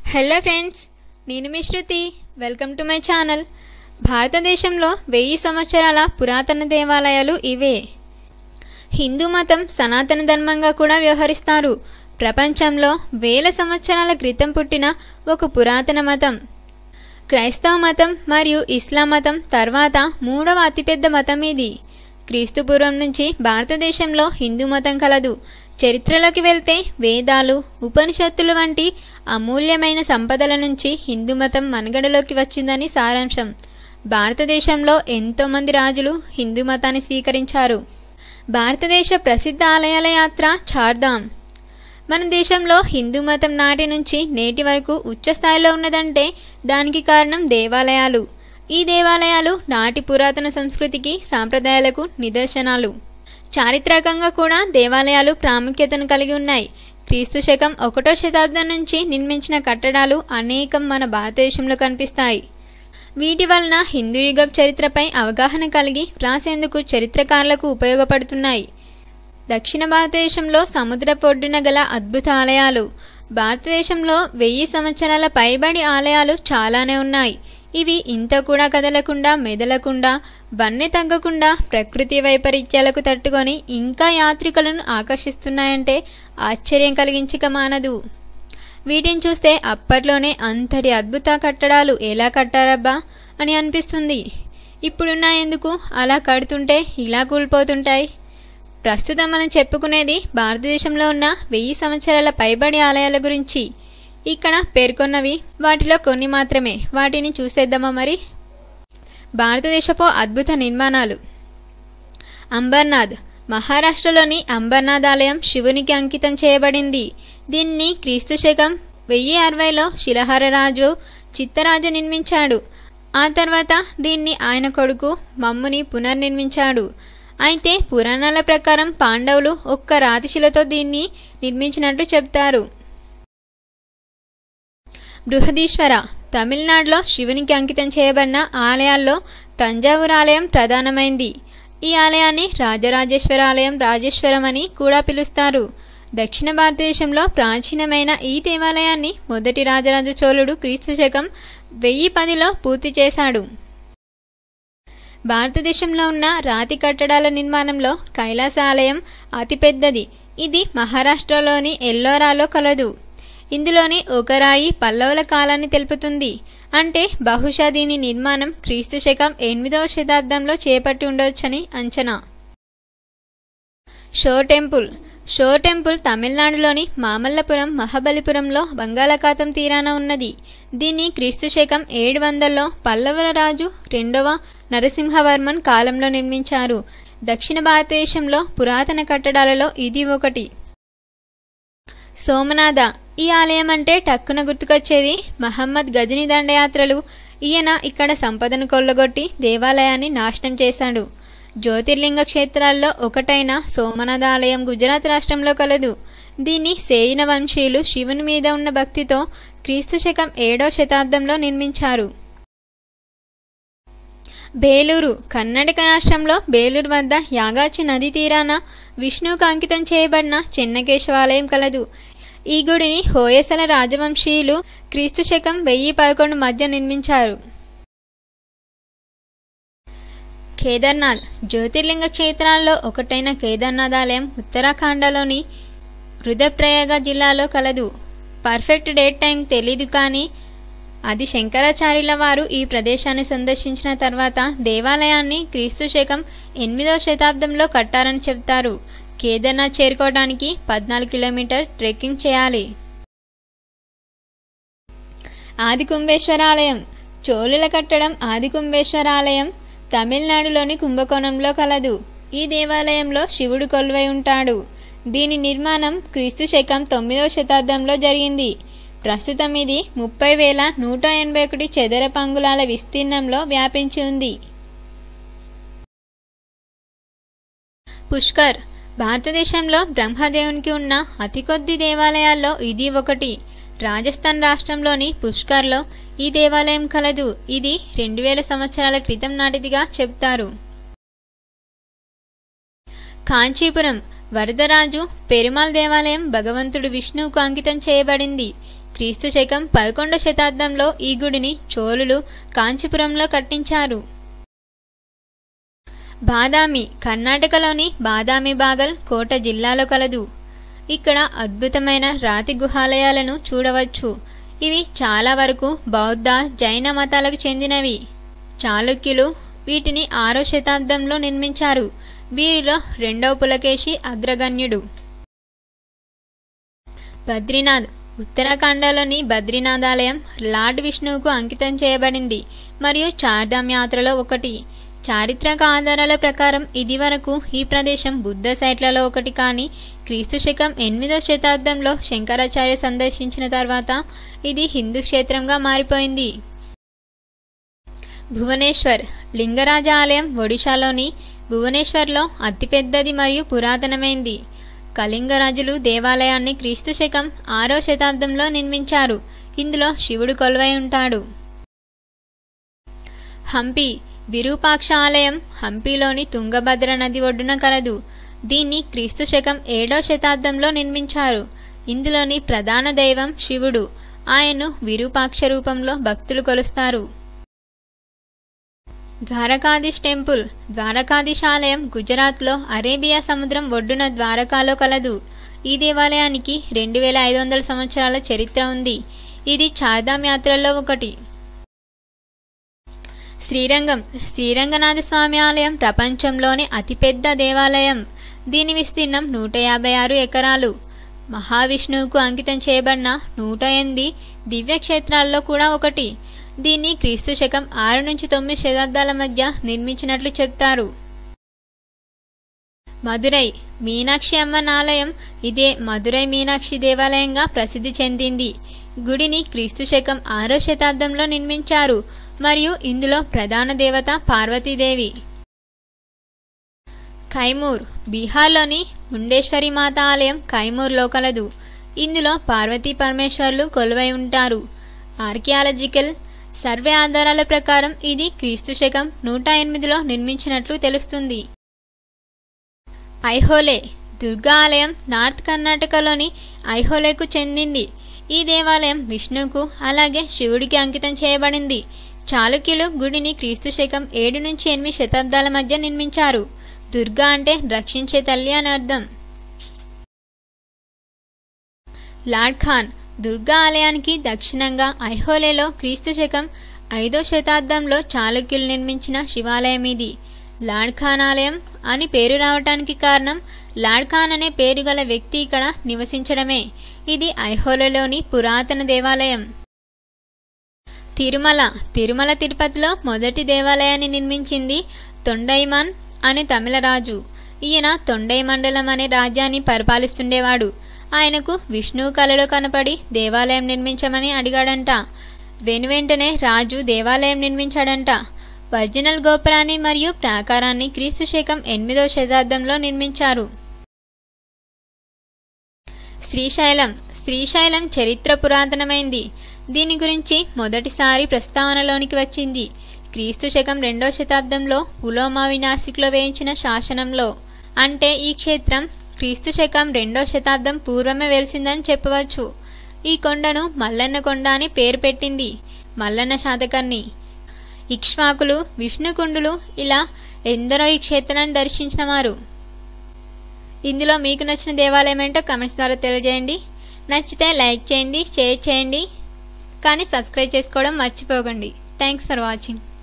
hello friends నేను మీ Shruti welcome to my channel భారతదేశంలో వెయ్యి సంవత్సరాల పురాతన దేవాలయాలు ఇవే హిందూ మతం సనాతన ధర్మంగా కూడా వ్యవహరిస్తారు ప్రపంచంలో వేల సంవత్సరాల క్రితం పుట్టిన ఒక పురాతన మతం క్రైస్తవ మతం మరియు ఇస్లాం మతం తర్వాత మూడవ అతిపెద్ద మతం ఇది క్రీస్తు పూర్వం నుంచి భారతదేశంలో హిందూ మతం కలదు చరిత్రలోకి వెళ్తే వేదాలు ఉపనిషత్తులు వంటి అమూల్యమైన సంపదల నుంచి హిందూ మతం మనుగడలోకి వచ్చిందని సారాంశం భారతదేశంలో ఎంతోమంది రాజులు హిందూ మతాన్ని స్వీకరించారు భారతదేశ ప్రసిద్ధ ఆలయాల యాత్ర చార్ధామ్ మన దేశంలో హిందూ మతం నాటి నుంచి నేటి వరకు ఉచ్చ స్థాయిలో ఉన్నదంటే దానికి కారణం దేవాలయాలు ఈ దేవాలయాలు నాటి పురాతన సంస్కృతికి సాంప్రదాయాలకు నిదర్శనాలు చారిత్రకంగా కూడా దేవాలయాలు ప్రాముఖ్యతను కలిగి ఉన్నాయి క్రీస్తు శకం ఒకటో శతాబ్దం నుంచి నిర్మించిన కట్టడాలు అనేకం మన భారతదేశంలో కనిపిస్తాయి వీటి వలన హిందూ యుగ చరిత్రపై అవగాహన కలిగి రాసేందుకు చరిత్రకారులకు ఉపయోగపడుతున్నాయి దక్షిణ భారతదేశంలో సముద్ర పొడ్డున గల అద్భుత ఆలయాలు భారతదేశంలో వెయ్యి సంవత్సరాల పైబడి ఆలయాలు చాలానే ఉన్నాయి ఇవి ఇంత కూడా కదలకుండా మెదలకుండా వన్నె తగ్గకుండా ప్రకృతి వైపరీత్యాలకు తట్టుకొని ఇంకా యాత్రికులను ఆకర్షిస్తున్నాయంటే ఆశ్చర్యం కలిగించక మానదు వీటిని చూస్తే అప్పట్లోనే అంతటి అద్భుత కట్టడాలు ఎలా కట్టారబ్బా అని అనిపిస్తుంది ఇప్పుడున్న ఎందుకు అలా కడుతుంటే ఇలా కూలిపోతుంటాయి ప్రస్తుతం మనం చెప్పుకునేది భారతదేశంలో ఉన్న వెయ్యి సంవత్సరాల పైబడి ఆలయాల గురించి ఇక్కడ పేర్కొన్నవి వాటిలో కొన్ని మాత్రమే వాటిని చూసేద్దామా మరి భారతదేశపు అద్భుత నిర్మాణాలు అంబర్నాథ్ మహారాష్ట్రలోని అంబర్నాథ్ ఆలయం శివునికి అంకితం చేయబడింది దీన్ని క్రీస్తు శకం వెయ్యి అరవైలో శిలహరరాజు చిత్తరాజు నిర్మించాడు ఆ తర్వాత దీన్ని ఆయన కొడుకు మమ్ముని పునర్నిర్మించాడు అయితే పురాణాల ప్రకారం పాండవులు ఒక్క రాతిశిలతో దీన్ని నిర్మించినట్టు చెప్తారు బృహదీశ్వర తమిళనాడులో శివునికి అంకితం చేయబడిన ఆలయాల్లో తంజావూరు ఆలయం ప్రధానమైంది ఈ ఆలయాన్ని రాజరాజేశ్వర ఆలయం రాజేశ్వరం అని కూడా పిలుస్తారు దక్షిణ భారతదేశంలో ప్రాచీనమైన ఈ దేవాలయాన్ని మొదటి రాజరాజ చోళుడు క్రీస్తు శకం వెయ్యి పదిలో పూర్తి చేశాడు భారతదేశంలో ఉన్న రాతి కట్టడాల నిర్మాణంలో కైలాస ఆలయం అతిపెద్దది ఇది మహారాష్ట్రలోని ఎల్లోరాలో కలదు ఇందులోని ఒక రాయి పల్లవుల కాలాన్ని తెలుపుతుంది అంటే బహుశా దీని నిర్మాణం క్రీస్తు శకం ఎనిమిదవ శతాబ్దంలో చేపట్టి ఉండవచ్చని అంచనా షో టెంపుల్ షో టెంపుల్ తమిళనాడులోని మామల్లపురం మహాబలిపురంలో బంగాళాఖాతం తీరాన ఉన్నది దీన్ని క్రీస్తు శకం ఏడు వందల్లో పల్లవుల రాజు రెండవ నరసింహవర్మన్ కాలంలో నిర్మించారు దక్షిణ భారతదేశంలో పురాతన కట్టడాలలో ఇది ఒకటి సోమనాథ ఈ ఆలయం అంటే టక్కున గుర్తుకొచ్చేది మహమ్మద్ గజని దండయాత్రలు ఈయన ఇక్కడ సంపదను కొల్లగొట్టి దేవాలయాన్ని నాశనం చేశాడు జ్యోతిర్లింగ క్షేత్రాల్లో ఒకటైన సోమనాథ ఆలయం గుజరాత్ రాష్ట్రంలో కలదు దీన్ని సేయిన వంశీయులు శివుని మీద ఉన్న భక్తితో క్రీస్తు శకం ఏడో శతాబ్దంలో నిర్మించారు బేలూరు కర్ణాటక రాష్ట్రంలో బేలూరు వద్ద యాగాచి నది తీరాన విష్ణువుకు అంకితం చేయబడిన చెన్నకేశవాలయం కలదు ఈ గుడిని హోయసల రాజవంశీయులు క్రీస్తు శకం వెయ్యి పదకొండు మధ్య నిర్మించారు కేదార్నాథ్ జ్యోతిర్లింగ క్షేత్రాల్లో ఒకటైన కేదార్నాథ్ ఆలయం ఉత్తరాఖండలోని రుద్రప్రయాగ జిల్లాలో కలదు పర్ఫెక్ట్ డేట్ టైం తెలీదు కానీ అది శంకరాచార్యుల వారు ఈ ప్రదేశాన్ని సందర్శించిన తర్వాత దేవాలయాన్ని క్రీస్తు శకం ఎనిమిదవ శతాబ్దంలో కట్టారని చెప్తారు కేదార్నాథ్ చేరుకోవడానికి పద్నాలుగు కిలోమీటర్ ట్రెక్కింగ్ చేయాలి ఆది కుంభేశ్వర ఆలయం చోళుల కట్టడం ఆది కుంభేశ్వర ఆలయం తమిళనాడులోని కుంభకోణంలో కలదు ఈ దేవాలయంలో శివుడు కొలువై ఉంటాడు దీని నిర్మాణం క్రీస్తు శకం తొమ్మిదవ శతాబ్దంలో జరిగింది ప్రస్తుతం ఇది ముప్పై వేల నూట ఎనభై ఒకటి చదరపు అంగుళాల విస్తీర్ణంలో వ్యాపించి ఉంది పుష్కర్ భారతదేశంలో బ్రహ్మదేవునికి ఉన్న అతి కొద్ది దేవాలయాల్లో ఇది ఒకటి రాజస్థాన్ రాష్ట్రంలోని పుష్కర్లో ఈ దేవాలయం కలదు ఇది రెండు వేల సంవత్సరాల క్రితం నాటిదిగా చెప్తారు కాంచీపురం వరదరాజు పెరుమాల్ దేవాలయం భగవంతుడు విష్ణువుకు అంకితం చేయబడింది క్రీస్తు శకం పదకొండవ శతాబ్దంలో ఈ గుడిని చోళులు కాంచీపురంలో కట్టించారు బాదామి కర్ణాటకలోని బాదామి బాగల్ కోట జిల్లాలో కలదు ఇక్కడ అద్భుతమైన రాతి గుహాలయాలను చూడవచ్చు ఇవి చాలా వరకు బౌద్ధ జైన మతాలకు చెందినవి చాళుక్యులు వీటిని ఆరో శతాబ్దంలో నిర్మించారు వీరిలో రెండవ పులకేశి అగ్రగణ్యుడు బద్రీనాథ్ ఉత్తరాఖండలోని బద్రీనాథ్ ఆలయం లార్డ్ విష్ణువుకు అంకితం చేయబడింది మరియు చార్ధామ్ యాత్రలో ఒకటి చారిత్రక ఆధారాల ప్రకారం ఇది వరకు ఈ ప్రదేశం బుద్ధ సైట్లలో ఒకటి కానీ క్రీస్తు శకం ఎనిమిదో శతాబ్దంలో శంకరాచార్య సందర్శించిన తర్వాత ఇది హిందూ క్షేత్రంగా మారిపోయింది భువనేశ్వర్ లింగరాజ ఆలయం ఒడిశాలోని భువనేశ్వర్లో అతిపెద్దది మరియు పురాతనమైంది కళింగరాజులు దేవాలయాన్ని క్రీస్తు శకం ఆరో శతాబ్దంలో నిర్మించారు ఇందులో శివుడు కొలువై ఉంటాడు హంపి విరూపాక్ష ఆలయం హంపిలోని తుంగభద్ర నది ఒడ్డున కలదు దీన్ని క్రీస్తు శకం ఏడో శతాబ్దంలో నిర్మించారు ఇందులోని ప్రధాన దైవం శివుడు ఆయన్ను విరూపాక్ష రూపంలో భక్తులు కొలుస్తారు ద్వారకాధీష్ టెంపుల్ ద్వారకాధీష్ ఆలయం గుజరాత్లో అరేబియా సముద్రం ఒడ్డున ద్వారకాలో కలదు ఈ దేవాలయానికి రెండు వేల ఐదు వందల సంవత్సరాల చరిత్ర ఉంది ఇది చార్ధామ్ యాత్రల్లో ఒకటి శ్రీరంగం శ్రీరంగనాథ స్వామి ఆలయం ప్రపంచంలోని అతిపెద్ద దేవాలయం దీని విస్తీర్ణం నూట యాభై ఆరు ఎకరాలు మహావిష్ణువుకు అంకితం చేయబడిన నూట ఎనిమిది దివ్యక్షేత్రాల్లో కూడా ఒకటి దీన్ని క్రీస్తు శకం ఆరు నుంచి తొమ్మిది శతాబ్దాల మధ్య నిర్మించినట్లు చెప్తారు మదురై మీనాక్షి అమ్మన్ ఆలయం ఇదే మదురై మీనాక్షి దేవాలయంగా ప్రసిద్ధి చెందింది గుడిని క్రీస్తు శకం ఆరో శతాబ్దంలో నిర్మించారు మరియు ఇందులో ప్రధాన దేవత పార్వతీదేవి కైమూర్ బీహార్లోని ముండేశ్వరి మాత ఆలయం కైమూర్లో కలదు ఇందులో పార్వతీ పరమేశ్వర్లు కొలువై ఉంటారు ఆర్కియాలజికల్ సర్వే ఆధారాల ప్రకారం ఇది క్రీస్తు శకం నూట ఎనిమిదిలో నిర్మించినట్లు తెలుస్తుంది ఐహోలే దుర్గా ఆలయం నార్త్ కర్ణాటకలోని ఐహోలేకు చెందింది ఈ దేవాలయం విష్ణువుకు అలాగే శివుడికి అంకితం చేయబడింది చాళుక్యులు గుడిని క్రీస్తు శకం ఏడు నుంచి ఎనిమిది శతాబ్దాల మధ్య నిర్మించారు దుర్గా అంటే రక్షించే తల్లి అని అర్థం లార్డ్ ఖాన్ దుర్గా ఆలయానికి దక్షిణంగా ఐహోలేలో క్రీస్తు శకం ఐదో శతాబ్దంలో చాళుక్యులు నిర్మించిన శివాలయం ఇది లార్డ్ ఖాన్ ఆలయం అని పేరు రావటానికి కారణం లార్డ్ ఖాన్ అనే పేరు గల వ్యక్తి ఇక్కడ నివసించడమే ఇది ఐహోలేలోని పురాతన దేవాలయం తిరుమల తిరుమల తిరుపతిలో మొదటి దేవాలయాన్ని నిర్మించింది తొండైమాన్ అనే తమిళ రాజు ఈయన తొండై మండలం అనే రాజ్యాన్ని పరిపాలిస్తుండేవాడు ఆయనకు విష్ణువు కలలో కనపడి దేవాలయం నిర్మించమని అడిగాడంట వెనువెంటనే రాజు దేవాలయం నిర్మించాడంట ఒరిజినల్ గోపురాన్ని మరియు ప్రాకారాన్ని క్రీస్తు శకం ఎనిమిదవ శతాబ్దంలో నిర్మించారు శ్రీశైలం శ్రీశైలం చరిత్ర పురాతనమైంది దీని గురించి మొదటిసారి ప్రస్తావనలోనికి వచ్చింది క్రీస్తు శకం రెండో శతాబ్దంలో ఉలోమా వినాశికులో వేయించిన శాసనంలో అంటే ఈ క్షేత్రం క్రీస్తు శకం రెండో శతాబ్దం పూర్వమే వెలిసిందని చెప్పవచ్చు ఈ కొండను మల్లన్న కొండ అని పేరు పెట్టింది మల్లన్న శాతకర్ణి ఇక్ష్వాకులు విష్ణుకుండులు ఇలా ఎందరో ఈ క్షేత్రాన్ని దర్శించిన వారు ఇందులో మీకు నచ్చిన దేవాలయం ఏంటో కమెంట్స్ ద్వారా తెలియజేయండి నచ్చితే లైక్ చేయండి షేర్ చేయండి కానీ సబ్స్క్రైబ్ చేసుకోవడం మర్చిపోకండి థ్యాంక్స్ ఫర్ వాచింగ్